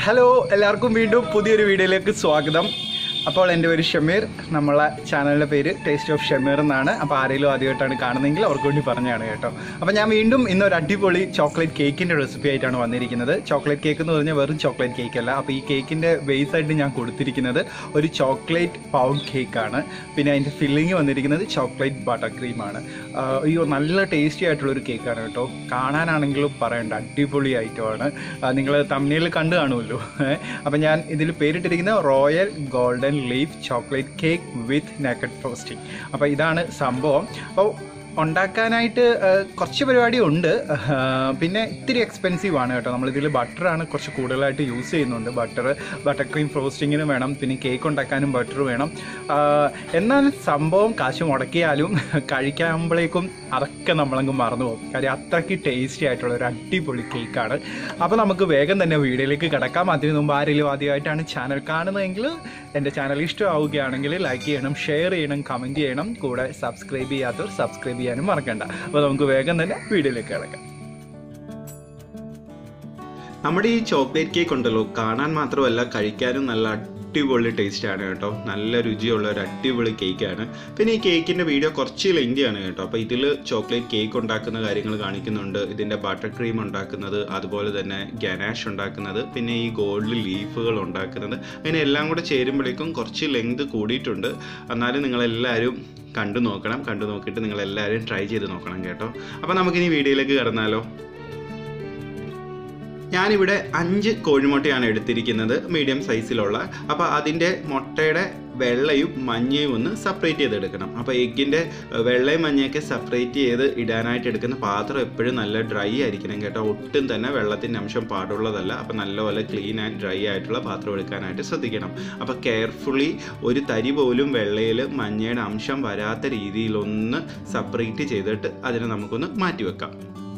hello എല്ലാവർക്കും വീണ്ടും പുതിയൊരു വീഡിയോയിലേക്ക് സ്വാഗതം അപ്പോൾ എൻ്റെ പേര് ഷമീർ നമ്മളെ ചാനലിൻ്റെ പേര് ടേസ്റ്റ് ഓഫ് ഷമീർ എന്നാണ് അപ്പോൾ ആരെങ്കിലും ആദ്യമായിട്ടാണ് കാണുന്നതെങ്കിൽ അവർക്ക് വേണ്ടി പറഞ്ഞതാണ് കേട്ടോ അപ്പോൾ ഞാൻ വീണ്ടും ഇന്നൊരു അടിപൊളി ചോക്ലേറ്റ് കേക്കിൻ്റെ റെസിപ്പി ആയിട്ടാണ് വന്നിരിക്കുന്നത് ചോക്ലേറ്റ് കേക്ക് എന്ന് പറഞ്ഞാൽ വെറും ചോക്ലേറ്റ് കേക്ക് അല്ല അപ്പോൾ ഈ കേക്കിൻ്റെ ബേസ് ആയിട്ട് ഞാൻ കൊടുത്തിരിക്കുന്നത് ഒരു ചോക്ലേറ്റ് പൗണ്ട് കേക്കാണ് പിന്നെ അതിൻ്റെ ഫില്ലിങ് വന്നിരിക്കുന്നത് ചോക്ലേറ്റ് ബട്ടർ ക്രീമാണ് അയ്യോ നല്ല ടേസ്റ്റി ആയിട്ടുള്ളൊരു കേക്കാണ് കേട്ടോ കാണാനാണെങ്കിലും പറയണ്ട അടിപൊളി ഐറ്റമാണ് നിങ്ങൾ തമ്മിൽ കണ്ടു കാണുമല്ലോ അപ്പം ഞാൻ ഇതിൽ പേരിട്ടിരിക്കുന്നത് royal golden leaf chocolate cake with naked frosting അപ്പോൾ ഇതാണ് സംഭവം അപ്പോൾ ഉണ്ടാക്കാനായിട്ട് ആ, കുറച്ച് പരിപാടി ഉണ്ട് ആ, പിന്നെ ഇത്തിരി എക്സ്പെൻസീവ് ആണ് കേട്ടോ നമ്മളിതിൽ ബട്ടറാണ് കുറച്ച് കൂടുതലായിട്ട് യൂസ് ചെയ്യുന്നുണ്ട് ബട്ടർ ബട്ടർ ക്രീം ഫ്രോസ്റ്റിങ്ങിന് വേണം പിന്നെ കേക്ക് ഉണ്ടാക്കാനും ബട്ടർ വേണം ആ, എന്നാൽ സംഭവം കാശ് മുടക്കിയാലും കഴിക്കുമ്പോഴേക്കും അതൊക്കെ നമ്മളങ്ങ് മറന്നു പോകും കാര്യം അത്രയ്ക്ക് ടേസ്റ്റി ആയിട്ടുള്ള ഒരു അടിപൊളി കേക്കാണ് അപ്പോൾ നമുക്ക് വേഗം തന്നെ വീഡിയോയിലേക്ക് കിടക്കാം അതിന് മുമ്പ് ആരെങ്കിലും ആദ്യമായിട്ടാണ് ചാനൽ കാണുന്നതെങ്കിൽ എൻ്റെ ചാനൽ ഇഷ്ടമാവുകയാണെങ്കിൽ ലൈക്ക് ചെയ്യണം ഷെയർ ചെയ്യണം കമൻറ്റ് ചെയ്യണം കൂടെ സബ്സ്ക്രൈബ് ചെയ്യാത്തവർ സബ്സ്ക്രൈബ് ചെയ്യാനും മറക്കണ്ട അപ്പോൾ നമുക്ക് വേഗം തന്നെ വീഡിയോയിലേക്ക് കിടക്കാം നമ്മുടെ ഈ ചോക്ലേറ്റ് കേക്ക് ഉണ്ടല്ലോ കാണാൻ മാത്രമല്ല കഴിക്കാനും നല്ല അടിപൊളി ടേസ്റ്റ് ആണ് കേട്ടോ നല്ല രുചിയുള്ള ഒരു അടിപൊളി കേക്കാണ് പിന്നെ ഈ കേക്കിൻ്റെ വീഡിയോ കുറച്ച് ലെങ്തിയാണ് കേട്ടോ അപ്പോൾ ഇതിൽ ചോക്ലേറ്റ് കേക്ക് ഉണ്ടാക്കുന്ന കാര്യങ്ങൾ കാണിക്കുന്നുണ്ട് ഇതിൻ്റെ ബട്ടർ ക്രീം ഉണ്ടാക്കുന്നത് അതുപോലെ തന്നെ ഗനാഷ് ഉണ്ടാക്കുന്നത് പിന്നെ ഈ ഗോൾഡ് ലീഫുകൾ ഉണ്ടാക്കുന്നത് അങ്ങനെ എല്ലാം കൂടെ ചേരുമ്പോഴേക്കും കുറച്ച് ലെങ്ത് കൂടിയിട്ടുണ്ട് എന്നാലും നിങ്ങളെല്ലാവരും കണ്ടു നോക്കണം കണ്ടു നോക്കിയിട്ട് നിങ്ങളെല്ലാവരും ട്രൈ ചെയ്ത് നോക്കണം കേട്ടോ അപ്പോൾ നമുക്കിനി വീഡിയോയിലേക്ക് കടന്നാലോ ഞാനിവിടെ അഞ്ച് കോഴിമുട്ടയാണ് എടുത്തിരിക്കുന്നത് മീഡിയം സൈസിലുള്ള അപ്പോൾ അതിൻ്റെ മുട്ടയുടെ വെള്ളയും മഞ്ഞയും ഒന്ന് സെപ്പറേറ്റ് ചെയ്തെടുക്കണം അപ്പോൾ എഗ്ഗിൻ്റെ വെള്ളയും മഞ്ഞയൊക്കെ സെപ്പറേറ്റ് ചെയ്ത് ഇടാനായിട്ട് എടുക്കുന്ന പാത്രം എപ്പോഴും നല്ല ഡ്രൈ ആയിരിക്കണം കേട്ടോ ഒട്ടും തന്നെ വെള്ളത്തിൻ്റെ അംശം പാടുള്ളതല്ല അപ്പോൾ നല്ലപോലെ ക്ലീൻ ആൻഡ് ഡ്രൈ ആയിട്ടുള്ള പാത്രം എടുക്കാനായിട്ട് ശ്രദ്ധിക്കണം അപ്പോൾ കെയർഫുള്ളി ഒരു തരി പോലും വെള്ളയിൽ മഞ്ഞയുടെ അംശം വരാത്ത രീതിയിലൊന്ന് സെപ്പറേറ്റ് ചെയ്തിട്ട് അതിനെ നമുക്കൊന്ന് മാറ്റി വെക്കാം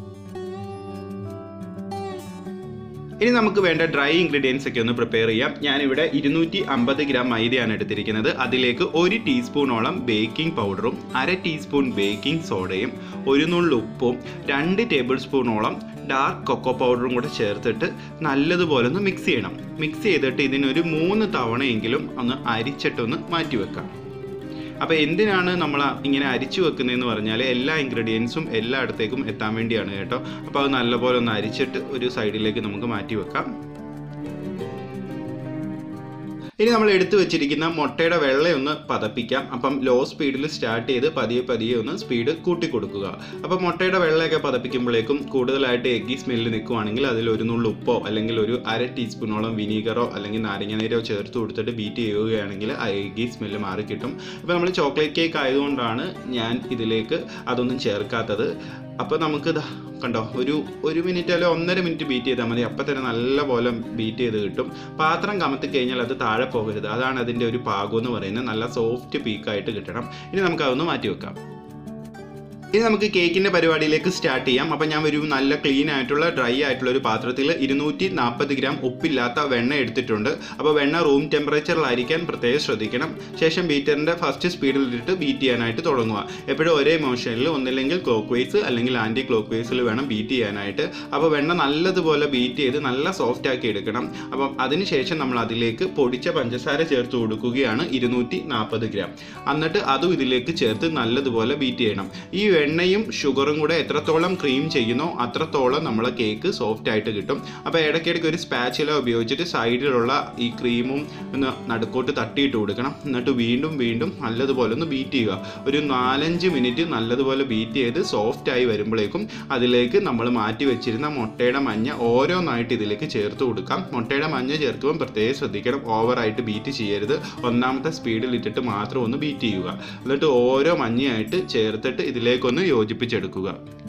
ഇനി നമുക്ക് വേണ്ട ഡ്രൈ ഇൻഗ്രീഡിയൻസ് ഒക്കെ ഒന്ന് പ്രിപ്പയർ ചെയ്യാം ഞാനിവിടെ ഇരുന്നൂറ്റി അമ്പത് ഗ്രാം മൈദയാണ് എടുത്തിരിക്കുന്നത് അതിലേക്ക് ഒരു ടീസ്പൂണോളം ബേക്കിംഗ് പൗഡറും അര ടീസ്പൂൺ ബേക്കിംഗ് സോഡയും ഒരു നുള്ളു ഉപ്പും രണ്ട് ടേബിൾ സ്പൂണോളം ഡാർക്ക് കൊക്കോ പൗഡറും കൂടെ ചേർത്തിട്ട് നല്ലതുപോലെ ഒന്ന് മിക്സ് ചെയ്യണം മിക്സ് ചെയ്തിട്ട് ഇതിനൊരു മൂന്ന് തവണയെങ്കിലും ഒന്ന് അരിച്ചിട്ടൊന്ന് മാറ്റി വെക്കാം അപ്പോൾ എന്തിനാണ് നമ്മൾ ഇങ്ങനെ അരിച്ചു വെക്കുന്നതെന്ന് പറഞ്ഞാൽ എല്ലാ ഇൻഗ്രീഡിയൻസും എല്ലായിടത്തേക്കും എത്താൻ വേണ്ടിയാണ് കേട്ടോ അപ്പോൾ അത് നല്ലപോലെ ഒന്ന് അരിച്ചിട്ട് ഒരു സൈഡിലേക്ക് നമുക്ക് മാറ്റി വെക്കാം ഇനി നമ്മൾ എടുത്തു വെച്ചിരിക്കുന്ന മുട്ടയുടെ വെള്ളയൊന്ന് പതപ്പിക്കാം അപ്പം ലോ സ്പീഡിൽ സ്റ്റാർട്ട് ചെയ്ത് പതിയെ പതിയെ ഒന്ന് സ്പീഡ് കൂട്ടി കൊടുക്കുക അപ്പം മുട്ടയുടെ വെള്ളയൊക്കെ പതപ്പിക്കുമ്പോഴേക്കും കൂടുതലായിട്ട് എഗ്ഗി സ്മെല്ല് നിൽക്കുവാണെങ്കിൽ അതിൽ ഒരു നുള്ളു ഉപ്പോ അല്ലെങ്കിൽ ഒരു അര ടീസ്പൂണോളം വിനീഗറോ അല്ലെങ്കിൽ നാരങ്ങനീരോ ചേർത്ത് കൊടുത്തിട്ട് ബീറ്റ് ചെയ്യുകയാണെങ്കിൽ ആ എഗ്ഗി സ്മെല്ല് മാറി കിട്ടും അപ്പോൾ നമ്മൾ ചോക്ലേറ്റ് കേക്ക് ആയതുകൊണ്ടാണ് ഞാൻ ഇതിലേക്ക് അതൊന്നും ചേർക്കാത്തത് അപ്പോൾ നമുക്ക് ദാ കണ്ടോ ഒരു ഒരു മിനിറ്റ് അല്ലെ ഒന്നര മിനിറ്റ് ബീറ്റ് ചെയ്താൽ മതി അപ്പം തന്നെ നല്ലപോലെ ബീറ്റ് ചെയ്ത് കിട്ടും പാത്രം കമത്തി കഴിഞ്ഞാൽ അത് താഴെ പോകരുത് അതാണ് അതിൻ്റെ ഒരു പാകം എന്ന് പറയുന്നത് നല്ല സോഫ്റ്റ് പീക്കായിട്ട് കിട്ടണം ഇനി നമുക്ക് അതൊന്ന് മാറ്റി വെക്കാം ഇനി നമുക്ക് കേക്കിൻ്റെ പരിപാടിയിലേക്ക് സ്റ്റാർട്ട് ചെയ്യാം അപ്പം ഞാൻ ഒരു നല്ല ക്ലീൻ ആയിട്ടുള്ള ഡ്രൈ ആയിട്ടുള്ള ഒരു പാത്രത്തിൽ ഇരുന്നൂറ്റി നാൽപ്പത് ഗ്രാം ഉപ്പില്ലാത്ത വെണ്ണ എടുത്തിട്ടുണ്ട് അപ്പോൾ വെണ്ണ റൂം ടെമ്പറേച്ചറിലായിരിക്കാൻ പ്രത്യേകം ശ്രദ്ധിക്കണം ശേഷം ബീറ്ററിൻ്റെ ഫസ്റ്റ് സ്പീഡിലിട്ട് ബീറ്റ് ചെയ്യാനായിട്ട് തുടങ്ങുക എപ്പോഴും ഒരേ മോഷനിൽ ഒന്നില്ലെങ്കിൽ ക്ലോക്ക് വൈസ് അല്ലെങ്കിൽ ആൻറ്റി ക്ലോക്ക് വൈസിൽ വേണം ബീറ്റ് ചെയ്യാനായിട്ട് അപ്പോൾ വെണ്ണ നല്ലതുപോലെ ബീറ്റ് ചെയ്ത് നല്ല സോഫ്റ്റ് ആക്കി എടുക്കണം അപ്പം അതിനുശേഷം നമ്മൾ അതിലേക്ക് പൊടിച്ച പഞ്ചസാര ചേർത്ത് കൊടുക്കുകയാണ് ഇരുന്നൂറ്റി നാൽപ്പത് ഗ്രാം എന്നിട്ട് അതും ഇതിലേക്ക് ചേർത്ത് നല്ലതുപോലെ ബീറ്റ് ചെയ്യണം ഈ വെണ്ണയും ഷുഗറും കൂടെ എത്രത്തോളം ക്രീം ചെയ്യുന്നോ അത്രത്തോളം നമ്മളെ കേക്ക് സോഫ്റ്റ് ആയിട്ട് കിട്ടും അപ്പോൾ ഇടയ്ക്കിടയ്ക്ക് ഒരു സ്പാച്ചില ഉപയോഗിച്ചിട്ട് സൈഡിലുള്ള ഈ ക്രീമും ഒന്ന് നടുക്കോട്ട് തട്ടിയിട്ട് കൊടുക്കണം എന്നിട്ട് വീണ്ടും വീണ്ടും നല്ലതുപോലെ ഒന്ന് ബീറ്റ് ചെയ്യുക ഒരു നാലഞ്ച് മിനിറ്റ് നല്ലതുപോലെ ബീറ്റ് ചെയ്ത് സോഫ്റ്റ് ആയി വരുമ്പോഴേക്കും അതിലേക്ക് നമ്മൾ മാറ്റി വെച്ചിരുന്ന മുട്ടയുടെ മഞ്ഞ ഓരോന്നായിട്ട് ഇതിലേക്ക് ചേർത്ത് കൊടുക്കാം മുട്ടയുടെ മഞ്ഞ ചേർക്കുമ്പോൾ പ്രത്യേകം ശ്രദ്ധിക്കണം ഓവറായിട്ട് ബീറ്റ് ചെയ്യരുത് ഒന്നാമത്തെ സ്പീഡിൽ ഇട്ടിട്ട് മാത്രം ഒന്ന് ബീറ്റ് ചെയ്യുക എന്നിട്ട് ഓരോ മഞ്ഞയായിട്ട് ചേർത്തിട്ട് ഇതിലേക്കൊന്ന് യോജിപ്പിച്ചെടുക്കുക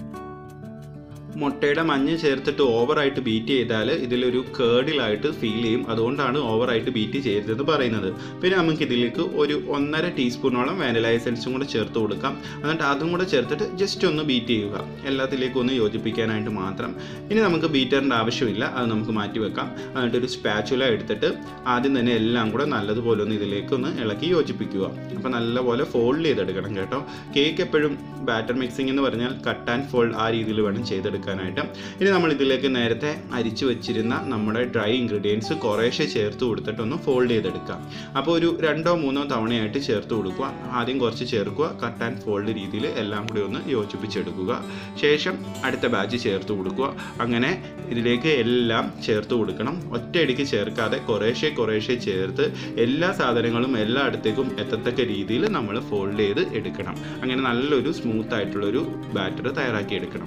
മുട്ടയുടെ മഞ്ഞ ചേർത്തിട്ട് ഓവറായിട്ട് ബീറ്റ് ചെയ്താൽ ഇതിലൊരു കേർഡിലായിട്ട് ഫീൽ ചെയ്യും അതുകൊണ്ടാണ് ഓവറായിട്ട് ബീറ്റ് ചെയ്തതെന്ന് പറയുന്നത് പിന്നെ നമുക്ക് ഇതിലേക്ക് ഒരു ഒന്നര ടീസ്പൂണോളം വാനില എസൻസും കൂടെ ചേർത്ത് കൊടുക്കാം എന്നിട്ട് അതും കൂടെ ചേർത്തിട്ട് ജസ്റ്റ് ഒന്ന് ബീറ്റ് ചെയ്യുക എല്ലാത്തിലേക്കും ഒന്ന് യോജിപ്പിക്കാനായിട്ട് മാത്രം ഇനി നമുക്ക് ബീറ്ററിൻ്റെ ആവശ്യമില്ല അത് നമുക്ക് മാറ്റി വെക്കാം എന്നിട്ട് ഒരു സ്പാച്ചുല എടുത്തിട്ട് ആദ്യം തന്നെ എല്ലാം കൂടെ നല്ലതുപോലെ ഒന്ന് ഇതിലേക്ക് ഒന്ന് ഇളക്കി യോജിപ്പിക്കുക അപ്പോൾ നല്ലപോലെ ഫോൾഡ് ചെയ്തെടുക്കണം കേട്ടോ കേക്ക് എപ്പോഴും ബാറ്റർ മിക്സിംഗ് എന്ന് പറഞ്ഞാൽ കട്ട് ആൻഡ് ഫോൾഡ് ആ രീതിയിൽ വേണം ചെയ്തെടുക്കാൻ എടുക്കാനായിട്ട് ഇനി നമ്മൾ ഇതിലേക്ക് നേരത്തെ അരിച്ചു വെച്ചിരുന്ന നമ്മുടെ ഡ്രൈ ഇൻഗ്രീഡിയൻസ് കുറേശ്ശെ ചേർത്ത് കൊടുത്തിട്ടൊന്ന് ഫോൾഡ് ചെയ്തെടുക്കാം അപ്പോൾ ഒരു രണ്ടോ മൂന്നോ തവണയായിട്ട് ചേർത്ത് കൊടുക്കുക ആദ്യം കുറച്ച് ചേർക്കുക കട്ട് ആൻഡ് ഫോൾഡ് രീതിയിൽ എല്ലാം കൂടി ഒന്ന് യോജിപ്പിച്ചെടുക്കുക ശേഷം അടുത്ത ബാച്ച് ചേർത്ത് കൊടുക്കുക അങ്ങനെ ഇതിലേക്ക് എല്ലാം ചേർത്ത് കൊടുക്കണം ഒറ്റയടിക്ക് ചേർക്കാതെ കുറേശ്ശെ കുറേശ്ശെ ചേർത്ത് എല്ലാ സാധനങ്ങളും എല്ലായിടത്തേക്കും എത്തത്തക്ക രീതിയിൽ നമ്മൾ ഫോൾഡ് ചെയ്ത് എടുക്കണം അങ്ങനെ നല്ലൊരു സ്മൂത്ത് ആയിട്ടുള്ളൊരു ബാറ്റർ തയ്യാറാക്കി എടുക്കണം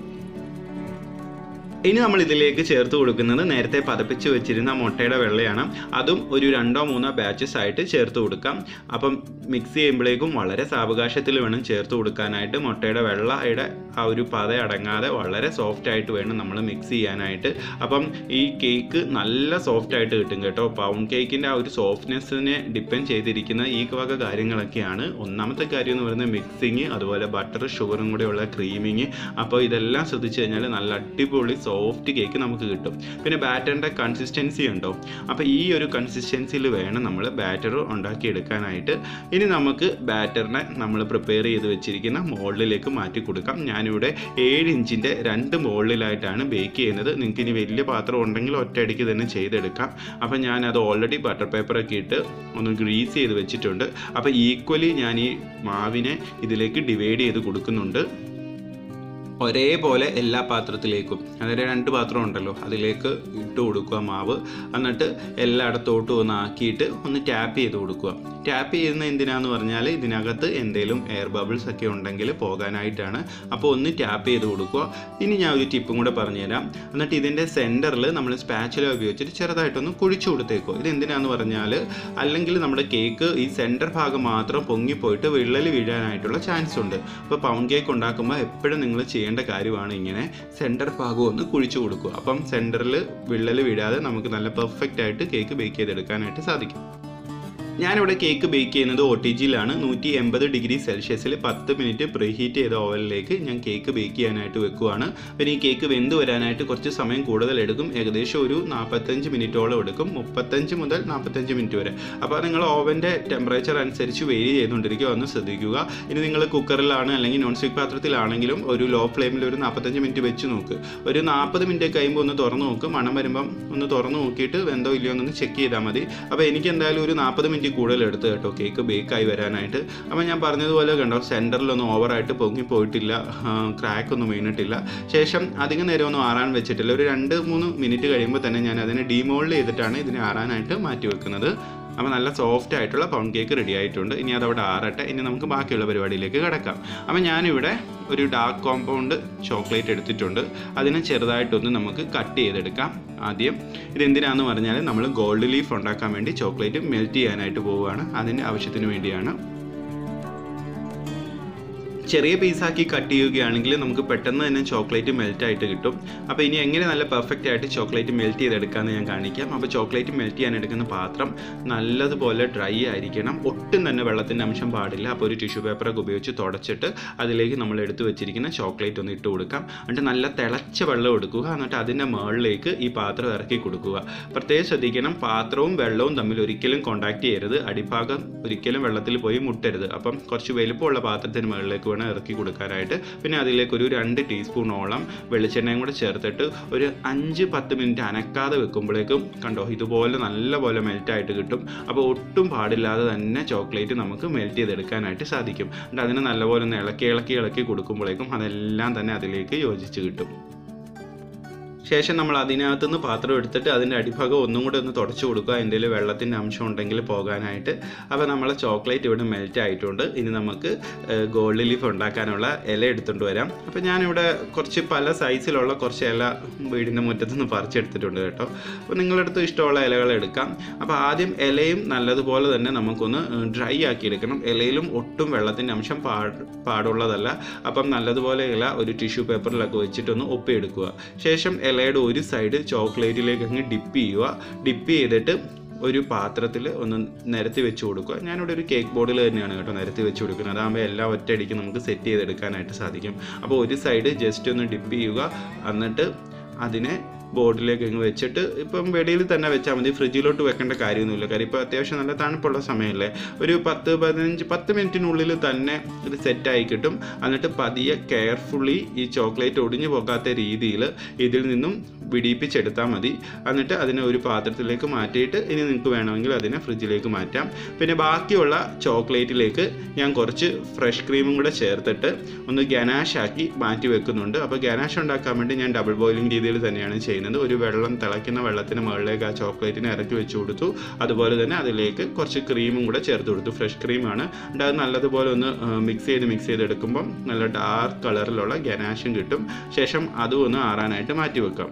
ഇനി നമ്മൾ ഇതിലേക്ക് ചേർത്ത് കൊടുക്കുന്നത് നേരത്തെ പതപ്പിച്ച് വെച്ചിരുന്ന മുട്ടയുടെ വെള്ളയാണ് അതും ഒരു രണ്ടോ മൂന്നോ ബാച്ചസ് ആയിട്ട് ചേർത്ത് കൊടുക്കാം അപ്പം മിക്സ് ചെയ്യുമ്പോഴേക്കും വളരെ സാവകാശത്തിൽ വേണം ചേർത്ത് കൊടുക്കാനായിട്ട് മുട്ടയുടെ വെള്ളയുടെ ആ ഒരു പത അടങ്ങാതെ വളരെ സോഫ്റ്റ് ആയിട്ട് വേണം നമ്മൾ മിക്സ് ചെയ്യാനായിട്ട് അപ്പം ഈ കേക്ക് നല്ല സോഫ്റ്റ് ആയിട്ട് കിട്ടും കേട്ടോ പൗണ്ട് കേക്കിൻ്റെ ആ ഒരു സോഫ്റ്റ്നെസ്സിനെ ഡിപ്പെൻഡ് ചെയ്തിരിക്കുന്ന ഈ വക കാര്യങ്ങളൊക്കെയാണ് ഒന്നാമത്തെ കാര്യം എന്ന് പറയുന്നത് മിക്സിങ് അതുപോലെ ബട്ടർ ഷുഗറും കൂടെയുള്ള ക്രീമിങ് അപ്പോൾ ഇതെല്ലാം ശ്രദ്ധിച്ചു കഴിഞ്ഞാൽ നല്ല അടിപൊളി സോഫ്റ്റ് കേക്ക് നമുക്ക് കിട്ടും പിന്നെ ബാറ്ററിൻ്റെ കൺസിസ്റ്റൻസി ഉണ്ടോ അപ്പോൾ ഈ ഒരു കൺസിസ്റ്റൻസിയിൽ വേണം നമ്മൾ ബാറ്റർ ഉണ്ടാക്കിയെടുക്കാനായിട്ട് ഇനി നമുക്ക് ബാറ്ററിനെ നമ്മൾ പ്രിപ്പയർ ചെയ്ത് വെച്ചിരിക്കുന്ന മോൾഡിലേക്ക് മാറ്റി കൊടുക്കാം ഞാനിവിടെ ഏഴ് ഇഞ്ചിൻ്റെ രണ്ട് മോൾഡിലായിട്ടാണ് ബേക്ക് ചെയ്യുന്നത് നിങ്ങൾക്ക് ഇനി വലിയ പാത്രം ഉണ്ടെങ്കിൽ ഒറ്റയടിക്ക് തന്നെ ചെയ്തെടുക്കാം അപ്പോൾ ഞാൻ അത് ഓൾറെഡി ബട്ടർ പേപ്പറൊക്കെ ഇട്ട് ഒന്ന് ഗ്രീസ് ചെയ്ത് വെച്ചിട്ടുണ്ട് അപ്പോൾ ഈക്വലി ഞാൻ ഈ മാവിനെ ഇതിലേക്ക് ഡിവൈഡ് ചെയ്ത് കൊടുക്കുന്നുണ്ട് ഒരേപോലെ എല്ലാ പാത്രത്തിലേക്കും അതായത് രണ്ട് പാത്രം ഉണ്ടല്ലോ അതിലേക്ക് ഇട്ട് കൊടുക്കുക മാവ് എന്നിട്ട് എല്ലായിടത്തോട്ടും ഒന്ന് ആക്കിയിട്ട് ഒന്ന് ടാപ്പ് ചെയ്ത് കൊടുക്കുക ടാപ്പ് ചെയ്യുന്ന എന്തിനാന്ന് പറഞ്ഞാൽ ഇതിനകത്ത് എന്തെങ്കിലും എയർ ബബിൾസ് ഒക്കെ ഉണ്ടെങ്കിൽ പോകാനായിട്ടാണ് അപ്പോൾ ഒന്ന് ടാപ്പ് ചെയ്ത് കൊടുക്കുക ഇനി ഞാൻ ഒരു ടിപ്പും കൂടെ പറഞ്ഞുതരാം എന്നിട്ട് ഇതിൻ്റെ സെൻറ്ററിൽ നമ്മൾ സ്പാച്ചുല ഉപയോഗിച്ചിട്ട് ചെറുതായിട്ടൊന്ന് കുഴിച്ചു കൊടുത്തേക്കോ ഇത് എന്തിനാന്ന് പറഞ്ഞാൽ അല്ലെങ്കിൽ നമ്മുടെ കേക്ക് ഈ സെൻറ്റർ ഭാഗം മാത്രം പൊങ്ങിപ്പോയിട്ട് വിള്ളൽ വീഴാനായിട്ടുള്ള ചാൻസ് ഉണ്ട് അപ്പോൾ പൗണ്ട് കേക്ക് ഉണ്ടാക്കുമ്പോൾ എപ്പോഴും നിങ്ങൾ ചെയ്യേണ്ട കാര്യമാണ് ഇങ്ങനെ സെൻറ്റർ ഭാഗം ഒന്ന് കുഴിച്ചു കൊടുക്കുക അപ്പം സെൻറ്ററിൽ വിള്ളൽ വീഴാതെ നമുക്ക് നല്ല പെർഫെക്റ്റ് ആയിട്ട് കേക്ക് ബേക്ക് ചെയ്തെടുക്കാനായിട്ട് സാധിക്കും ഞാനിവിടെ കേക്ക് ബേക്ക് ചെയ്യുന്നത് ഒ ടി ജിയിലാണ് നൂറ്റി എൺപത് ഡിഗ്രി സെൽഷ്യസിൽ പത്ത് മിനിറ്റ് പ്രീഹീറ്റ് ചെയ്ത ഓവനിലേക്ക് ഞാൻ കേക്ക് ബേക്ക് ചെയ്യാനായിട്ട് വെക്കുവാണ് പിന്നെ ഈ കേക്ക് വെന്ത് വരാനായിട്ട് കുറച്ച് സമയം കൂടുതൽ എടുക്കും ഏകദേശം ഒരു നാൽപ്പത്തഞ്ച് മിനിറ്റോളം എടുക്കും മുപ്പത്തഞ്ച് മുതൽ നാൽപ്പത്തഞ്ച് മിനിറ്റ് വരെ അപ്പോൾ നിങ്ങൾ ഓവൻ്റെ ടെമ്പറേച്ചർ അനുസരിച്ച് വേരി ചെയ്തുകൊണ്ടിരിക്കുക ഒന്ന് ശ്രദ്ധിക്കുക ഇനി നിങ്ങൾ കുക്കറിലാണ് അല്ലെങ്കിൽ നോൺ സ്റ്റിക്ക് പാത്രത്തിലാണെങ്കിലും ഒരു ലോ ഫ്ലെയിമിൽ ഒരു നാൽപ്പത്തഞ്ച് മിനിറ്റ് വെച്ച് നോക്ക് ഒരു നാൽപ്പത് മിനിറ്റ് കഴിയുമ്പോൾ ഒന്ന് തുറന്ന് നോക്ക് മണം വരുമ്പം ഒന്ന് തുറന്ന് നോക്കിയിട്ട് വെന്തോ ഇല്ലയോ എന്നൊന്ന് ചെക്ക് ചെയ്താൽ മതി അപ്പോൾ എനിക്ക് എന്തായാലും ഒരു നാൽപ്പത് മിനിറ്റ് കൂടുതൽ എടുത്ത് കേട്ടോ കേക്ക് ബേക്കായി വരാനായിട്ട് അപ്പോൾ ഞാൻ പറഞ്ഞതുപോലെ കണ്ടോ സെൻറ്ററിലൊന്നും ഓവറായിട്ട് പൊങ്ങി പോയിട്ടില്ല ക്രാക്ക് ഒന്നും വീണിട്ടില്ല ശേഷം അധികം നേരം ഒന്നും ആറാൻ വെച്ചിട്ടില്ല ഒരു രണ്ട് മൂന്ന് മിനിറ്റ് കഴിയുമ്പോൾ തന്നെ ഞാൻ അതിനെ ഡീമോൾഡ് ചെയ്തിട്ടാണ് ഇതിനെ ആറാനായിട്ട് മാറ്റി വെക്കുന്നത് അപ്പോൾ നല്ല സോഫ്റ്റ് ആയിട്ടുള്ള പൗണ്ട് കേക്ക് റെഡി ആയിട്ടുണ്ട് ഇനി അതവിടെ ആറട്ടെ ഇനി നമുക്ക് ബാക്കിയുള്ള പരിപാടിയിലേക്ക് കിടക്കാം അപ്പോൾ ഞാനിവിടെ ഒരു ഡാർക്ക് കോമ്പൗണ്ട് ചോക്ലേറ്റ് എടുത്തിട്ടുണ്ട് അതിനെ ചെറുതായിട്ടൊന്ന് നമുക്ക് കട്ട് ചെയ്തെടുക്കാം ആദ്യം ഇതെന്തിനാന്ന് പറഞ്ഞാൽ നമ്മൾ ഗോൾഡ് ലീഫ് ഉണ്ടാക്കാൻ വേണ്ടി ചോക്ലേറ്റ് മെൽറ്റ് ചെയ്യാനായിട്ട് പോവുകയാണ് അതിൻ്റെ ആവശ്യത്തിന് വേണ്ടിയാണ് ചെറിയ പീസാക്കി കട്ട് ചെയ്യുകയാണെങ്കിൽ നമുക്ക് പെട്ടെന്ന് തന്നെ ചോക്ലേറ്റ് മെൽറ്റ് ആയിട്ട് കിട്ടും അപ്പോൾ ഇനി എങ്ങനെ നല്ല പെർഫെക്റ്റ് ആയിട്ട് ചോക്ലേറ്റ് മെൽറ്റ് ചെയ്തെടുക്കാമെന്ന് ഞാൻ കാണിക്കാം അപ്പോൾ ചോക്ലേറ്റ് മെൽറ്റ് ചെയ്യാൻ എടുക്കുന്ന പാത്രം നല്ലതുപോലെ ഡ്രൈ ആയിരിക്കണം ഒട്ടും തന്നെ വെള്ളത്തിൻ്റെ അംശം പാടില്ല അപ്പോൾ ഒരു ടിഷ്യൂ പേപ്പറൊക്കെ ഉപയോഗിച്ച് തുടച്ചിട്ട് അതിലേക്ക് നമ്മൾ എടുത്തു വെച്ചിരിക്കുന്ന ചോക്ലേറ്റ് ഒന്ന് ഇട്ട് കൊടുക്കാം എന്നിട്ട് നല്ല തിളച്ച വെള്ളം എടുക്കുക എന്നിട്ട് അതിൻ്റെ മുകളിലേക്ക് ഈ പാത്രം ഇറക്കി കൊടുക്കുക പ്രത്യേകം ശ്രദ്ധിക്കണം പാത്രവും വെള്ളവും തമ്മിൽ ഒരിക്കലും കോണ്ടാക്ട് ചെയ്യരുത് അടിഭാഗം ഒരിക്കലും വെള്ളത്തിൽ പോയി മുട്ടരുത് അപ്പം കുറച്ച് വലുപ്പമുള്ള പാത്രത്തിന് മുകളിലേക്ക് വേണം ഇറക്കി കൊടുക്കാനായിട്ട് പിന്നെ അതിലേക്ക് ഒരു രണ്ട് ടീസ്പൂണോളം വെളിച്ചെണ്ണയും കൂടെ ചേർത്തിട്ട് ഒരു അഞ്ച് പത്ത് മിനിറ്റ് അനക്കാതെ വെക്കുമ്പോഴേക്കും കണ്ടോ ഇതുപോലെ നല്ലപോലെ മെൽറ്റായിട്ട് കിട്ടും അപ്പോൾ ഒട്ടും പാടില്ലാതെ തന്നെ ചോക്ലേറ്റ് നമുക്ക് മെൽറ്റ് ചെയ്തെടുക്കാനായിട്ട് സാധിക്കും എന്നിട്ട് അതിന് നല്ലപോലെ ഒന്ന് ഇളക്കി ഇളക്കി ഇളക്കി കൊടുക്കുമ്പോഴേക്കും അതെല്ലാം തന്നെ അതിലേക്ക് യോജിച്ച് കിട്ടും ശേഷം നമ്മൾ അതിനകത്തുനിന്ന് പാത്രം എടുത്തിട്ട് അതിൻ്റെ അടിഭാഗം ഒന്നും കൂടെ ഒന്ന് തുടച്ചു കൊടുക്കുക എന്തെങ്കിലും വെള്ളത്തിൻ്റെ അംശം ഉണ്ടെങ്കിൽ പോകാനായിട്ട് അപ്പോൾ നമ്മളെ ചോക്ലേറ്റ് ഇവിടെ മെൽറ്റ് ആയിട്ടുണ്ട് ഇനി നമുക്ക് ഗോൾഡ് ലീഫ് ഉണ്ടാക്കാനുള്ള ഇല എടുത്തുകൊണ്ട് വരാം അപ്പോൾ ഞാനിവിടെ കുറച്ച് പല സൈസിലുള്ള കുറച്ച് ഇല വീടിൻ്റെ മുറ്റത്ത് നിന്ന് പറിച്ചെടുത്തിട്ടുണ്ട് കേട്ടോ അപ്പോൾ നിങ്ങളടുത്ത് ഇഷ്ടമുള്ള ഇലകൾ എടുക്കാം അപ്പോൾ ആദ്യം ഇലയും നല്ലതുപോലെ തന്നെ നമുക്കൊന്ന് ഡ്രൈ ആക്കി എടുക്കണം ഇലയിലും ഒട്ടും വെള്ളത്തിൻ്റെ അംശം പാട് പാടുള്ളതല്ല അപ്പം നല്ലതുപോലെ ഇല ഒരു ടിഷ്യൂ പേപ്പറിലൊക്കെ വെച്ചിട്ടൊന്ന് ഒപ്പിയെടുക്കുക ശേഷം ഇലയുടെ ഒരു സൈഡ് ചോക്ലേറ്റിലേക്ക് അങ്ങ് ഡിപ്പ് ചെയ്യുക ഡിപ്പ് ചെയ്തിട്ട് ഒരു പാത്രത്തിൽ ഒന്ന് നിരത്തി വെച്ച് കൊടുക്കുക ഞാനിവിടെ ഒരു കേക്ക് ബോർഡിൽ തന്നെയാണ് കേട്ടോ നിരത്തി വെച്ച് കൊടുക്കുന്നത് അതാകുമ്പോൾ എല്ലാം ഒറ്റയടിക്ക് നമുക്ക് സെറ്റ് ചെയ്തെടുക്കാനായിട്ട് സാധിക്കും അപ്പോൾ ഒരു സൈഡ് ജസ്റ്റ് ഒന്ന് ഡിപ്പ് ചെയ്യുക എന്നിട്ട് അതിനെ ബോർഡിലേക്ക് അങ്ങ് വെച്ചിട്ട് ഇപ്പം വെളിയിൽ തന്നെ വെച്ചാൽ മതി ഫ്രിഡ്ജിലോട്ട് വെക്കേണ്ട കാര്യമൊന്നുമില്ല കാര്യം ഇപ്പോൾ അത്യാവശ്യം നല്ല തണുപ്പുള്ള സമയമല്ലേ ഒരു പത്ത് പതിനഞ്ച് പത്ത് മിനിറ്റിനുള്ളിൽ തന്നെ ഇത് സെറ്റായി കിട്ടും എന്നിട്ട് പതിയെ കെയർഫുള്ളി ഈ ചോക്ലേറ്റ് ഒടിഞ്ഞു പോകാത്ത രീതിയിൽ ഇതിൽ നിന്നും വിടിയിപ്പിച്ചെടുത്താൽ മതി എന്നിട്ട് അതിനെ ഒരു പാത്രത്തിലേക്ക് മാറ്റിയിട്ട് ഇനി നിങ്ങൾക്ക് വേണമെങ്കിൽ അതിനെ ഫ്രിഡ്ജിലേക്ക് മാറ്റാം പിന്നെ ബാക്കിയുള്ള ചോക്ലേറ്റിലേക്ക് ഞാൻ കുറച്ച് ഫ്രഷ് ക്രീമും കൂടെ ചേർത്തിട്ട് ഒന്ന് ഗനാഷ് ആക്കി മാറ്റി വെക്കുന്നുണ്ട് അപ്പോൾ ഗനാഷ് ഉണ്ടാക്കാൻ വേണ്ടി ഞാൻ ഡബിൾ ബോയിലിംഗ് രീതിയിൽ തന്നെയാണ് ചെയ്യുന്നത് ഒരു വെള്ളം തിളയ്ക്കുന്ന വെള്ളത്തിന് മുകളിലേക്ക് ആ ചോക്ലേറ്റിനെ ഇറക്കി വെച്ച് കൊടുത്തു അതുപോലെ തന്നെ അതിലേക്ക് കുറച്ച് ക്രീമും കൂടെ ചേർത്ത് കൊടുത്തു ഫ്രഷ് ക്രീമാണ് എന്നിട്ട് അത് നല്ലതുപോലെ ഒന്ന് മിക്സ് ചെയ്ത് മിക്സ് ചെയ്ത് എടുക്കുമ്പം നല്ല ഡാർക്ക് കളറിലുള്ള ഗനാഷും കിട്ടും ശേഷം അതും ഒന്ന് ആറാനായിട്ട് മാറ്റി വെക്കാം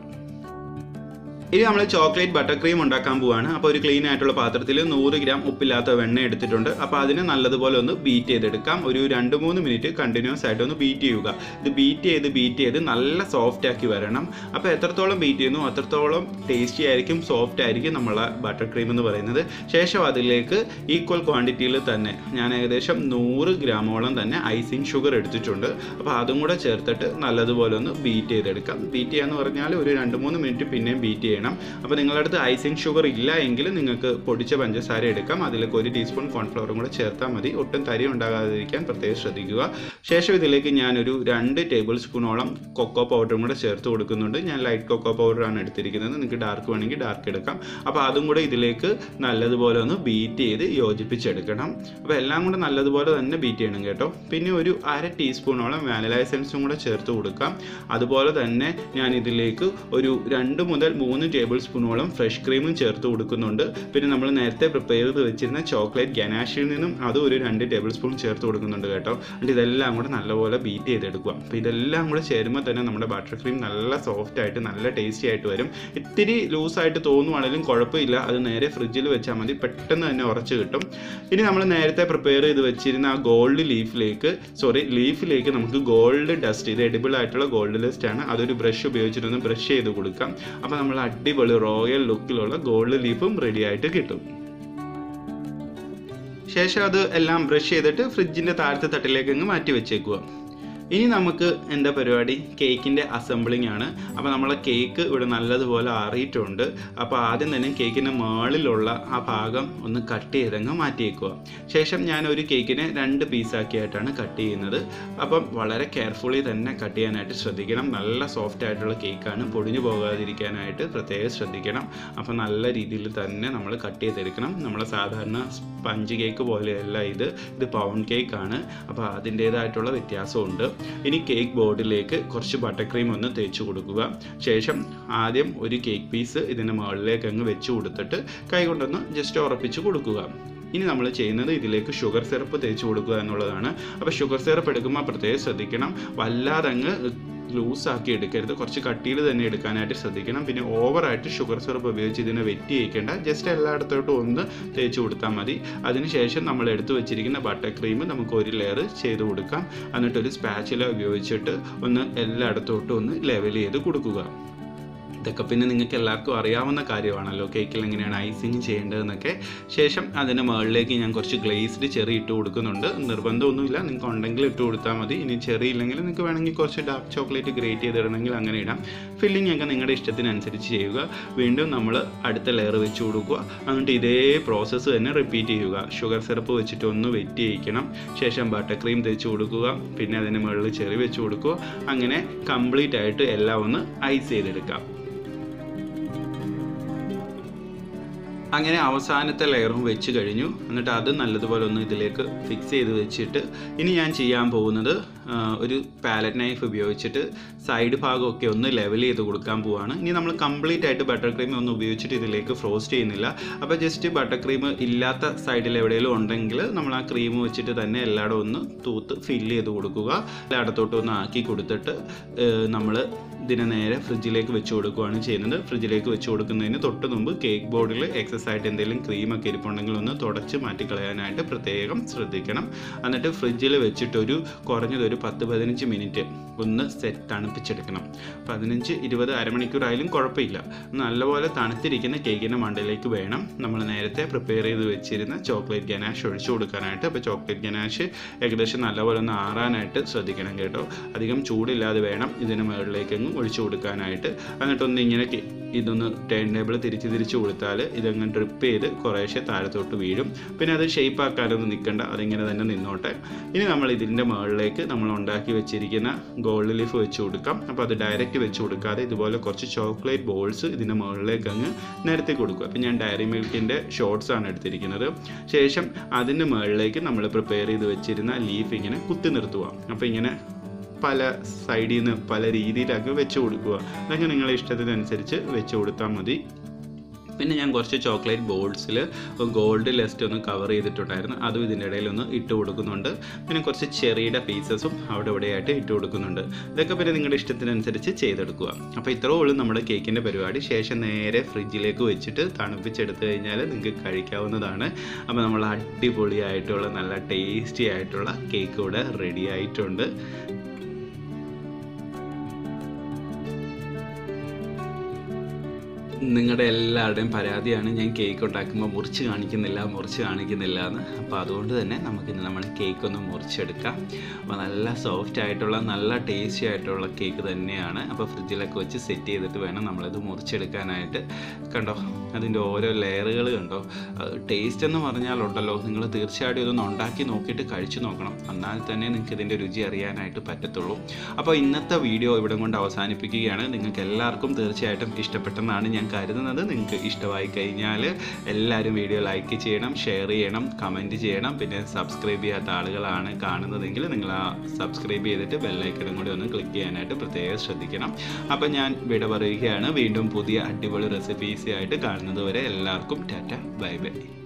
ഇനി നമ്മൾ ചോക്ലേറ്റ് ബട്ടർ ക്രീം ഉണ്ടാക്കാൻ പോവാണ് അപ്പോൾ ഒരു ക്ലീൻ ആയിട്ടുള്ള പാത്രത്തിൽ നൂറ് ഗ്രാം ഉപ്പില്ലാത്ത വെണ്ണ എടുത്തിട്ടുണ്ട് അപ്പോൾ അതിനെ നല്ലതുപോലെ ഒന്ന് ബീറ്റ് ചെയ്തെടുക്കാം ഒരു രണ്ട് മൂന്ന് മിനിറ്റ് കണ്ടിന്യൂസ് ആയിട്ട് ഒന്ന് ബീറ്റ് ചെയ്യുക ഇത് ബീറ്റ് ചെയ്ത് ബീറ്റ് ചെയ്ത് നല്ല സോഫ്റ്റ് ആക്കി വരണം അപ്പോൾ എത്രത്തോളം ബീറ്റ് ചെയ്യുന്നു അത്രത്തോളം ടേസ്റ്റി ആയിരിക്കും സോഫ്റ്റ് ആയിരിക്കും നമ്മളെ ബട്ടർ ക്രീം എന്ന് പറയുന്നത് ശേഷം അതിലേക്ക് ഈക്വൽ ക്വാണ്ടിറ്റിയിൽ തന്നെ ഞാൻ ഏകദേശം നൂറ് ഗ്രാമോളം തന്നെ ഐസിങ് ഷുഗർ എടുത്തിട്ടുണ്ട് അപ്പോൾ അതും കൂടെ ചേർത്തിട്ട് നല്ലതുപോലെ ഒന്ന് ബീറ്റ് ചെയ്തെടുക്കാം ബീറ്റ് ചെയ്യാന്ന് പറഞ്ഞാൽ ഒരു രണ്ട് മൂന്ന് മിനിറ്റ് പിന്നെയും ബീറ്റ് ചെയ്യണം അപ്പോൾ നിങ്ങളുടെ അടുത്ത് ഐസിങ് ഷുഗർ ഇല്ല എങ്കിൽ നിങ്ങൾക്ക് പൊടിച്ച പഞ്ചസാര എടുക്കാം അതിലേക്ക് ഒരു ടീസ്പൂൺ കോൺഫ്ലവറും കൂടെ ചേർത്താൽ മതി ഒട്ടും തരി ഉണ്ടാകാതിരിക്കാൻ പ്രത്യേകം ശ്രദ്ധിക്കുക ശേഷം ഇതിലേക്ക് ഞാനൊരു രണ്ട് ടേബിൾ സ്പൂണോളം കൊക്കോ പൗഡറും കൂടെ ചേർത്ത് കൊടുക്കുന്നുണ്ട് ഞാൻ ലൈറ്റ് കൊക്കോ പൗഡറാണ് എടുത്തിരിക്കുന്നത് നിങ്ങൾക്ക് ഡാർക്ക് വേണമെങ്കിൽ ഡാർക്ക് എടുക്കാം അപ്പോൾ അതും കൂടെ ഇതിലേക്ക് നല്ലതുപോലെ ഒന്ന് ബീറ്റ് ചെയ്ത് യോജിപ്പിച്ചെടുക്കണം അപ്പോൾ എല്ലാം കൂടെ നല്ലതുപോലെ തന്നെ ബീറ്റ് ചെയ്യണം കേട്ടോ പിന്നെ ഒരു അര ടീസ്പൂണോളം വാനില എസൻസും കൂടെ ചേർത്ത് കൊടുക്കാം അതുപോലെ തന്നെ ഞാൻ ഇതിലേക്ക് ഒരു രണ്ട് മുതൽ മൂന്ന് ടേബിൾ സ്പൂണോളം ഫ്രഷ് ക്രീമും ചേർത്ത് കൊടുക്കുന്നുണ്ട് പിന്നെ നമ്മൾ നേരത്തെ പ്രിപ്പയർ ചെയ്ത് വെച്ചിരുന്ന ചോക്ലേറ്റ് ഗനാഷിൽ നിന്നും അതും ഒരു രണ്ട് ടേബിൾ സ്പൂൺ ചേർത്ത് കൊടുക്കുന്നുണ്ട് കേട്ടോ എന്നിട്ട് ഇതെല്ലാം കൂടെ നല്ലപോലെ ബീറ്റ് ചെയ്തെടുക്കുക അപ്പോൾ ഇതെല്ലാം കൂടെ ചേരുമ്പോൾ തന്നെ നമ്മുടെ ബട്ടർ ക്രീം നല്ല സോഫ്റ്റ് ആയിട്ട് നല്ല ടേസ്റ്റി ആയിട്ട് വരും ഇത്തിരി ലൂസായിട്ട് തോന്നുവാണെങ്കിലും കുഴപ്പമില്ല അത് നേരെ ഫ്രിഡ്ജിൽ വെച്ചാൽ മതി പെട്ടെന്ന് തന്നെ ഉറച്ച് കിട്ടും ഇനി നമ്മൾ നേരത്തെ പ്രിപ്പയർ ചെയ്ത് വെച്ചിരുന്ന ആ ഗോൾഡ് ലീഫിലേക്ക് സോറി ലീഫിലേക്ക് നമുക്ക് ഗോൾഡ് ഡസ്റ്റ് ഇത് എഡിബിൾ ആയിട്ടുള്ള ഗോൾഡ് ഡസ്റ്റ് ആണ് അതൊരു ബ്രഷ് ഉപയോഗിച്ചിട്ടൊന്ന് ബ്രഷ് ചെയ്ത് കൊടുക്കാം അപ്പോൾ നമ്മൾ അടിപൊളി റോയൽ ലുക്കിലുള്ള ഗോൾഡ് ലീഫും റെഡി ആയിട്ട് കിട്ടും ശേഷം അത് എല്ലാം ബ്രഷ് ചെയ്തിട്ട് ഫ്രിഡ്ജിൻ്റെ താഴത്തെ തട്ടിലേക്ക് അങ്ങ് മാറ്റി വെച്ചേക്കുക ഇനി നമുക്ക് എന്താ പരിപാടി കേക്കിൻ്റെ അസംബ്ലിംഗ് ആണ് അപ്പോൾ നമ്മളെ കേക്ക് ഇവിടെ നല്ലതുപോലെ ആറിയിട്ടുണ്ട് അപ്പോൾ ആദ്യം തന്നെ കേക്കിൻ്റെ മുകളിലുള്ള ആ ഭാഗം ഒന്ന് കട്ട് ചെയ്തങ്ങ് മാറ്റിയേക്കുക ശേഷം ഞാൻ ഒരു കേക്കിനെ രണ്ട് പീസാക്കിയായിട്ടാണ് കട്ട് ചെയ്യുന്നത് അപ്പം വളരെ കെയർഫുള്ളി തന്നെ കട്ട് ചെയ്യാനായിട്ട് ശ്രദ്ധിക്കണം നല്ല സോഫ്റ്റ് ആയിട്ടുള്ള കേക്കാണ് പൊടിഞ്ഞു പോകാതിരിക്കാനായിട്ട് പ്രത്യേകം ശ്രദ്ധിക്കണം അപ്പോൾ നല്ല രീതിയിൽ തന്നെ നമ്മൾ കട്ട് ചെയ്തെടുക്കണം നമ്മൾ സാധാരണ സ്പഞ്ച് കേക്ക് പോലെയല്ല ഇത് ഇത് പൗണ്ട് കേക്കാണ് അപ്പോൾ അതിൻ്റേതായിട്ടുള്ള വ്യത്യാസമുണ്ട് ഇനി കേക്ക് ബോർഡിലേക്ക് കുറച്ച് ബട്ടർ ക്രീം ഒന്ന് തേച്ച് കൊടുക്കുക ശേഷം ആദ്യം ഒരു കേക്ക് പീസ് ഇതിൻ്റെ മുകളിലേക്ക് അങ്ങ് വെച്ച് കൊടുത്തിട്ട് കൈ കൊണ്ടൊന്ന് ജസ്റ്റ് ഉറപ്പിച്ച് കൊടുക്കുക ഇനി നമ്മൾ ചെയ്യുന്നത് ഇതിലേക്ക് ഷുഗർ സിറപ്പ് തേച്ച് കൊടുക്കുക എന്നുള്ളതാണ് അപ്പോൾ ഷുഗർ സിറപ്പ് എടുക്കുമ്പോൾ പ്രത്യേകം ശ്രദ്ധിക്കണം വല്ലാതെ അങ്ങ് ലൂസാക്കി എടുക്കരുത് കുറച്ച് കട്ടിയിൽ തന്നെ എടുക്കാനായിട്ട് ശ്രദ്ധിക്കണം പിന്നെ ഓവറായിട്ട് ഷുഗർ സിറപ്പ് ഉപയോഗിച്ച് ഇതിനെ വെറ്റി ചെയ്യിക്കേണ്ട ജസ്റ്റ് എല്ലായിടത്തോട്ടും ഒന്ന് തേച്ച് കൊടുത്താൽ മതി അതിനുശേഷം നമ്മൾ എടുത്തു വെച്ചിരിക്കുന്ന ബട്ടർ ക്രീം നമുക്ക് ഒരു ലെയർ ചെയ്ത് കൊടുക്കാം എന്നിട്ട് ഒരു സ്പാച്ചില ഉപയോഗിച്ചിട്ട് ഒന്ന് എല്ലായിടത്തോട്ടും ഒന്ന് ലെവൽ ചെയ്ത് കൊടുക്കുക ഇതൊക്കെ പിന്നെ നിങ്ങൾക്ക് എല്ലാവർക്കും അറിയാവുന്ന കാര്യമാണല്ലോ കേക്കിൽ എങ്ങനെയാണ് ഐസിങ് ചെയ്യേണ്ടതെന്നൊക്കെ ശേഷം അതിന് മുകളിലേക്ക് ഞാൻ കുറച്ച് ഗ്ലേസ്ഡ് ചെറി ഇട്ട് കൊടുക്കുന്നുണ്ട് നിർബന്ധമൊന്നുമില്ല നിങ്ങൾക്ക് ഉണ്ടെങ്കിൽ ഇട്ട് കൊടുത്താൽ മതി ഇനി ചെറി ഇല്ലെങ്കിൽ നിങ്ങൾക്ക് വേണമെങ്കിൽ കുറച്ച് ഡാർക്ക് ചോക്ലേറ്റ് ഗ്രേറ്റ് ചെയ്തിടണമെങ്കിൽ അങ്ങനെ ഇടാം ഫില്ലിംഗ് ഒക്കെ നിങ്ങളുടെ ഇഷ്ടത്തിനനുസരിച്ച് ചെയ്യുക വീണ്ടും നമ്മൾ അടുത്ത ലെയർ വെച്ച് കൊടുക്കുക എന്നിട്ട് ഇതേ പ്രോസസ്സ് തന്നെ റിപ്പീറ്റ് ചെയ്യുക ഷുഗർ സിറപ്പ് വെച്ചിട്ട് ഒന്ന് വെറ്റ് ചെയ്യിക്കണം ശേഷം ബട്ടർ ക്രീം തേച്ച് കൊടുക്കുക പിന്നെ അതിന് മുകളിൽ ചെറി വെച്ച് കൊടുക്കുക അങ്ങനെ കംപ്ലീറ്റ് ആയിട്ട് എല്ലാം ഒന്ന് ഐസ് ചെയ്തെടുക്കാം അങ്ങനെ അവസാനത്തെ ലെയറും വെച്ച് കഴിഞ്ഞു എന്നിട്ട് അത് നല്ലതുപോലെ ഒന്ന് ഇതിലേക്ക് ഫിക്സ് ചെയ്ത് വെച്ചിട്ട് ഇനി ഞാൻ ചെയ്യാൻ പോകുന്നത് ആ, ഒരു പാലറ്റ് നൈഫ് ഉപയോഗിച്ചിട്ട് സൈഡ് ഭാഗമൊക്കെ ഒന്ന് ലെവൽ ചെയ്ത് കൊടുക്കാൻ പോവാണ് ഇനി നമ്മൾ കംപ്ലീറ്റ് ആയിട്ട് ബട്ടർ ക്രീം ഒന്നും ഉപയോഗിച്ചിട്ട് ഇതിലേക്ക് ഫ്രോസ്റ്റ് ചെയ്യുന്നില്ല അപ്പോൾ ജസ്റ്റ് ബട്ടർ ക്രീം ഇല്ലാത്ത സൈഡിൽ എവിടെയെങ്കിലും ഉണ്ടെങ്കിൽ നമ്മൾ ആ ക്രീം വെച്ചിട്ട് തന്നെ എല്ലായിടും ഒന്ന് തൂത്ത് ഫില്ല് ചെയ്ത് കൊടുക്കുക എല്ലായിടത്തോട്ടും ഒന്ന് ആക്കി കൊടുത്തിട്ട് നമ്മൾ ഇതിനെ നേരെ ഫ്രിഡ്ജിലേക്ക് വെച്ച് കൊടുക്കുകയാണ് ചെയ്യുന്നത് ഫ്രിഡ്ജിലേക്ക് വെച്ച് കൊടുക്കുന്നതിന് തൊട്ട് മുമ്പ് കേക്ക് ബോർഡിൽ എക്സസ് ആയിട്ട് എന്തെങ്കിലും ക്രീമൊക്കെ ഇരിപ്പുണ്ടെങ്കിൽ ഒന്ന് തുടച്ച് മാറ്റി കളയാനായിട്ട് പ്രത്യേകം ശ്രദ്ധിക്കണം എന്നിട്ട് ഫ്രിഡ്ജിൽ വെച്ചിട്ട് ഒരു കുറഞ്ഞത് ഒരു പത്ത് പതിനഞ്ച് മിനിറ്റ് ഒന്ന് സെറ്റ് തണുപ്പിച്ചെടുക്കണം പതിനഞ്ച് ഇരുപത് അരമണിക്കൂറായാലും കുഴപ്പമില്ല നല്ലപോലെ തണുത്തിരിക്കുന്ന കേക്കിൻ്റെ മണ്ടയിലേക്ക് വേണം നമ്മൾ നേരത്തെ പ്രിപ്പയർ ചെയ്ത് വെച്ചിരുന്ന ചോക്ലേറ്റ് ഗനാഷ് ഒഴിച്ചു കൊടുക്കാനായിട്ട് അപ്പോൾ ചോക്ലേറ്റ് ഗനാഷ് ഏകദേശം നല്ലപോലെ ഒന്ന് ആറാനായിട്ട് ശ്രദ്ധിക്കണം കേട്ടോ അധികം ചൂടില്ലാതെ വേണം ഇതിന് മുകളിലേക്കെങ്ങും ഒഴിച്ചു കൊടുക്കാനായിട്ട് എന്നിട്ടൊന്ന് ഇങ്ങനെ കി- ഇതൊന്ന് ടേൺ ടേബിൾ തിരിച്ച് തിരിച്ച് കൊടുത്താൽ ഇതങ്ങ് ഡ്രിപ്പ് ചെയ്ത് കുറേശ്ശെ താഴത്തോട്ട് വീഴും പിന്നെ അത് ഷേപ്പ് ആക്കാനൊന്നും നിൽക്കണ്ട അതിങ്ങനെ തന്നെ നിന്നോട്ടെ ഇനി നമ്മൾ ഇതിൻ്റെ മുകളിലേക്ക് നമ്മൾ ഉണ്ടാക്കി വെച്ചിരിക്കുന്ന ഗോൾഡ് ലീഫ് വെച്ച് കൊടുക്കാം അപ്പോൾ അത് ഡയറക്റ്റ് വെച്ച് കൊടുക്കാതെ ഇതുപോലെ കുറച്ച് ചോക്ലേറ്റ് ബോൾസ് ഇതിൻ്റെ മുകളിലേക്ക് അങ്ങ് നിരത്തി കൊടുക്കുക അപ്പോൾ ഞാൻ ഡയറി മിൽക്കിൻ്റെ ഷോർട്സ് ആണ് എടുത്തിരിക്കുന്നത് ശേഷം അതിൻ്റെ മുകളിലേക്ക് നമ്മൾ പ്രിപ്പയർ ചെയ്ത് വെച്ചിരുന്ന ലീഫ് ഇങ്ങനെ കുത്തി നിർത്തുക അപ്പോൾ ഇങ്ങനെ പല സൈഡിൽ നിന്ന് പല രീതിയിലൊക്കെ വെച്ച് കൊടുക്കുക അതൊക്കെ നിങ്ങളുടെ ഇഷ്ടത്തിനനുസരിച്ച് വെച്ച് കൊടുത്താൽ മതി പിന്നെ ഞാൻ കുറച്ച് ചോക്ലേറ്റ് ബോൾസിൽ ഗോൾഡ് ലെസ്റ്റ് ഒന്ന് കവർ ചെയ്തിട്ടുണ്ടായിരുന്നു അതും ഇതിൻ്റെ ഇടയിൽ ഒന്ന് ഇട്ട് കൊടുക്കുന്നുണ്ട് പിന്നെ കുറച്ച് ചെറിയുടെ പീസസും അവിടെ ഇവിടെയായിട്ട് ഇട്ട് കൊടുക്കുന്നുണ്ട് ഇതൊക്കെ പിന്നെ നിങ്ങളുടെ ഇഷ്ടത്തിനനുസരിച്ച് ചെയ്തെടുക്കുക അപ്പോൾ ഇത്രേ ഉള്ളൂ നമ്മുടെ കേക്കിൻ്റെ പരിപാടി ശേഷം നേരെ ഫ്രിഡ്ജിലേക്ക് വെച്ചിട്ട് തണുപ്പിച്ചെടുത്ത് കഴിഞ്ഞാൽ നിങ്ങൾക്ക് കഴിക്കാവുന്നതാണ് അപ്പോൾ നമ്മൾ അടിപൊളിയായിട്ടുള്ള നല്ല ടേസ്റ്റി ആയിട്ടുള്ള കേക്ക് ഇവിടെ റെഡി ആയിട്ടുണ്ട് നിങ്ങളുടെ എല്ലാവരുടെയും പരാതിയാണ് ഞാൻ കേക്ക് ഉണ്ടാക്കുമ്പോൾ മുറിച്ച് കാണിക്കുന്നില്ല മുറിച്ച് കാണിക്കുന്നില്ല എന്ന് അപ്പോൾ അതുകൊണ്ട് തന്നെ നമുക്കിന്ന് നമ്മൾ കേക്ക് ഒന്ന് മുറിച്ചെടുക്കാം അപ്പോൾ നല്ല സോഫ്റ്റ് ആയിട്ടുള്ള നല്ല ടേസ്റ്റി ആയിട്ടുള്ള കേക്ക് തന്നെയാണ് അപ്പോൾ ഫ്രിഡ്ജിലൊക്കെ വെച്ച് സെറ്റ് ചെയ്തിട്ട് വേണം നമ്മളത് മുറിച്ചെടുക്കാനായിട്ട് കണ്ടോ അതിൻ്റെ ഓരോ ലെയറുകൾ കണ്ടോ ടേസ്റ്റ് എന്ന് പറഞ്ഞാലുണ്ടല്ലോ നിങ്ങൾ തീർച്ചയായിട്ടും ഇതൊന്ന് ഉണ്ടാക്കി നോക്കിയിട്ട് കഴിച്ചു നോക്കണം എന്നാൽ തന്നെ നിങ്ങൾക്ക് ഇതിൻ്റെ രുചി അറിയാനായിട്ട് പറ്റത്തുള്ളൂ അപ്പോൾ ഇന്നത്തെ വീഡിയോ ഇവിടെ കൊണ്ട് അവസാനിപ്പിക്കുകയാണ് നിങ്ങൾക്ക് എല്ലാവർക്കും തീർച്ചയായിട്ടും ഇഷ്ടപ്പെട്ടെന്നാണ് ഞാൻ കരുതുന്നത് നിങ്ങൾക്ക് ഇഷ്ടമായി കഴിഞ്ഞാൽ എല്ലാവരും വീഡിയോ ലൈക്ക് ചെയ്യണം ഷെയർ ചെയ്യണം കമൻറ്റ് ചെയ്യണം പിന്നെ സബ്സ്ക്രൈബ് ചെയ്യാത്ത ആളുകളാണ് കാണുന്നതെങ്കിൽ നിങ്ങൾ ആ സബ്സ്ക്രൈബ് ചെയ്തിട്ട് ബെല്ലൈക്കണും കൂടി ഒന്ന് ക്ലിക്ക് ചെയ്യാനായിട്ട് പ്രത്യേകം ശ്രദ്ധിക്കണം അപ്പോൾ ഞാൻ വിട പറയുകയാണ് വീണ്ടും പുതിയ അടിപൊളി റെസിപ്പീസ് ആയിട്ട് കാണുന്നത് വരെ എല്ലാവർക്കും ടാറ്റ ബൈ ബൈ